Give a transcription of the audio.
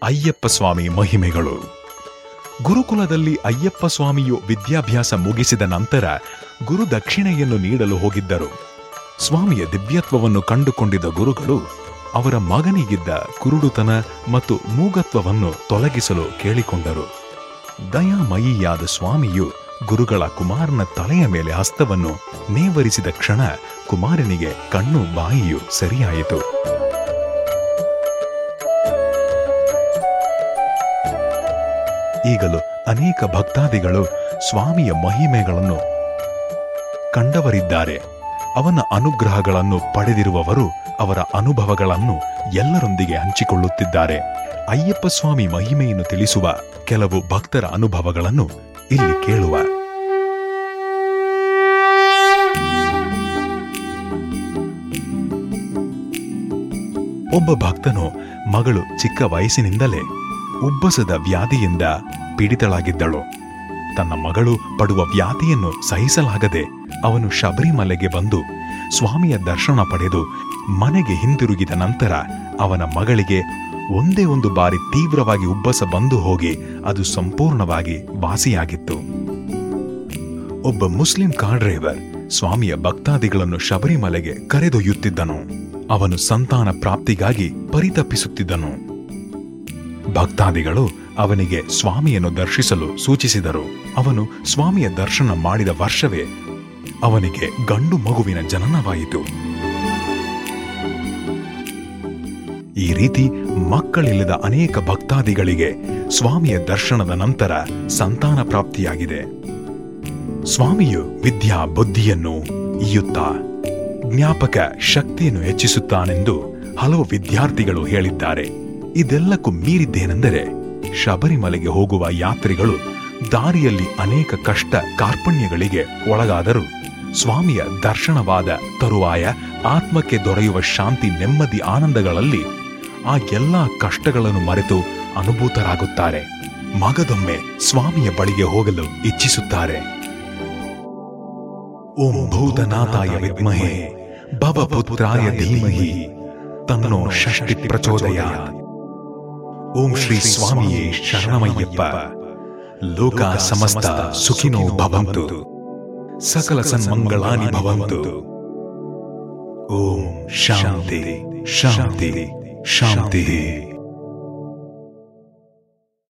ಅಯ್ಯಪ್ಪ ಸ್ವಾಮಿ ಮಹಿಮೆಗಳು ಗುರುಕುಲದಲ್ಲಿ ಅಯ್ಯಪ್ಪ ಸ್ವಾಮಿಯು ವಿದ್ಯಾಭ್ಯಾಸ ಮುಗಿಸಿದ ನಂತರ ಗುರು ದಕ್ಷಿಣೆಯನ್ನು ನೀಡಲು ಹೋಗಿದ್ದರು ಸ್ವಾಮಿಯ ದಿವ್ಯತ್ವವನ್ನು ಕಂಡುಕೊಂಡಿದ್ದ ಗುರುಗಳು ಅವರ ಮಗನಿಗಿದ್ದ ಕುರುಡುತನ ಮತ್ತು ಮೂಗತ್ವವನ್ನು ತೊಲಗಿಸಲು ಕೇಳಿಕೊಂಡರು ದಯಾಮಯಿಯಾದ ಸ್ವಾಮಿಯು ಗುರುಗಳ ಕುಮಾರನ ತಲೆಯ ಮೇಲೆ ಹಸ್ತವನ್ನು ನೇವರಿಸಿದ ಕ್ಷಣ ಕುಮಾರನಿಗೆ ಕಣ್ಣು ಬಾಯಿಯು ಸರಿಯಾಯಿತು ಈಗಲೂ ಅನೇಕ ಭಕ್ತಾದಿಗಳು ಸ್ವಾಮಿಯ ಮಹಿಮೆಗಳನ್ನು ಕಂಡವರಿದ್ದಾರೆ ಅವನ ಅನುಗ್ರಹಗಳನ್ನು ಪಡೆದಿರುವವರು ಅವರ ಅನುಭವಗಳನ್ನು ಎಲ್ಲರೊಂದಿಗೆ ಹಂಚಿಕೊಳ್ಳುತ್ತಿದ್ದಾರೆ ಅಯ್ಯಪ್ಪ ಸ್ವಾಮಿ ಮಹಿಮೆಯನ್ನು ತಿಳಿಸುವ ಕೆಲವು ಭಕ್ತರ ಅನುಭವಗಳನ್ನು ಇಲ್ಲಿ ಕೇಳುವ ಒಬ್ಬ ಭಕ್ತನು ಮಗಳು ಚಿಕ್ಕ ವಯಸ್ಸಿನಿಂದಲೇ ಉಬ್ಬಸದ ವ್ಯಾಧಿಯಿಂದ ಪೀಡಿತಳಾಗಿದ್ದಳು ತನ್ನ ಮಗಳು ಪಡುವ ವ್ಯಾಧಿಯನ್ನು ಸಹಿಸಲಾಗದೆ ಅವನು ಶಬರಿಮಲೆಗೆ ಬಂದು ಸ್ವಾಮಿಯ ದರ್ಶನ ಪಡೆದು ಮನೆಗೆ ಹಿಂದಿರುಗಿದ ನಂತರ ಅವನ ಮಗಳಿಗೆ ಒಂದೇ ಒಂದು ಬಾರಿ ತೀವ್ರವಾಗಿ ಉಬ್ಬಸ ಬಂದು ಹೋಗಿ ಅದು ಸಂಪೂರ್ಣವಾಗಿ ವಾಸಿಯಾಗಿತ್ತು ಒಬ್ಬ ಮುಸ್ಲಿಂ ಕಾರ್ ಡ್ರೈವರ್ ಸ್ವಾಮಿಯ ಭಕ್ತಾದಿಗಳನ್ನು ಶಬರಿಮಲೆಗೆ ಕರೆದೊಯ್ಯುತ್ತಿದ್ದನು ಅವನು ಸಂತಾನ ಪ್ರಾಪ್ತಿಗಾಗಿ ಪರಿತಪಿಸುತ್ತಿದ್ದನು ಭಕ್ತಾದಿಗಳು ಅವನಿಗೆ ಸ್ವಾಮಿಯನ್ನು ದರ್ಶಿಸಲು ಸೂಚಿಸಿದರು ಅವನು ಸ್ವಾಮಿಯ ದರ್ಶನ ಮಾಡಿದ ವರ್ಷವೇ ಅವನಿಗೆ ಗಂಡು ಮಗುವಿನ ಜನನವಾಯಿತು ಈ ರೀತಿ ಮಕ್ಕಳಿಲ್ಲದ ಅನೇಕ ಭಕ್ತಾದಿಗಳಿಗೆ ಸ್ವಾಮಿಯ ದರ್ಶನದ ನಂತರ ಸಂತಾನ ಪ್ರಾಪ್ತಿಯಾಗಿದೆ ಸ್ವಾಮಿಯು ವಿದ್ಯಾ ಬುದ್ಧಿಯನ್ನು ಇಯುತ್ತಾ ಜ್ಞಾಪಕ ಶಕ್ತಿಯನ್ನು ಹೆಚ್ಚಿಸುತ್ತಾನೆಂದು ಹಲವು ವಿದ್ಯಾರ್ಥಿಗಳು ಹೇಳಿದ್ದಾರೆ ಇದೆಲ್ಲಕ್ಕೂ ಮೀರಿದ್ದೇನೆಂದರೆ ಶಬರಿಮಲೆಗೆ ಹೋಗುವ ಯಾತ್ರಿಗಳು ದಾರಿಯಲ್ಲಿ ಅನೇಕ ಕಷ್ಟ ಕಾರ್ಪಣ್ಯಗಳಿಗೆ ಒಳಗಾದರೂ ಸ್ವಾಮಿಯ ದರ್ಶನವಾದ ತರುವಾಯ ಆತ್ಮಕ್ಕೆ ದೊರೆಯುವ ಶಾಂತಿ ನೆಮ್ಮದಿ ಆನಂದಗಳಲ್ಲಿ ಆ ಎಲ್ಲಾ ಕಷ್ಟಗಳನ್ನು ಮರೆತು ಅನುಭೂತರಾಗುತ್ತಾರೆ ಮಗದೊಮ್ಮೆ ಸ್ವಾಮಿಯ ಬಳಿಗೆ ಹೋಗಲು ಇಚ್ಛಿಸುತ್ತಾರೆ ಓಂ ಭೂತನಾಥಾಯ ವಿದ್ಮಹೆ ಭವಪುತ್ರಾಯ ಧೀಮಹಿ ತನ್ನೋ ಷಷ್ಟಿ ಪ್ರಚೋದಯಾತ್ ಓಂ ಶ್ರೀ ಸ್ವಾಮಿಯೇ ಶರಣಮಯ್ಯಪ್ಪ ಲೋಕ ಸಮಸ್ತ ಸುಖಿನೋ ಭವಂತು ಸಕಲ ಸನ್ಮಂಗಳಾನಿ ಭವಂತು ಓಂ ಶಾಂತಿ ಶಾಂತಿ ಶಾಂತಿ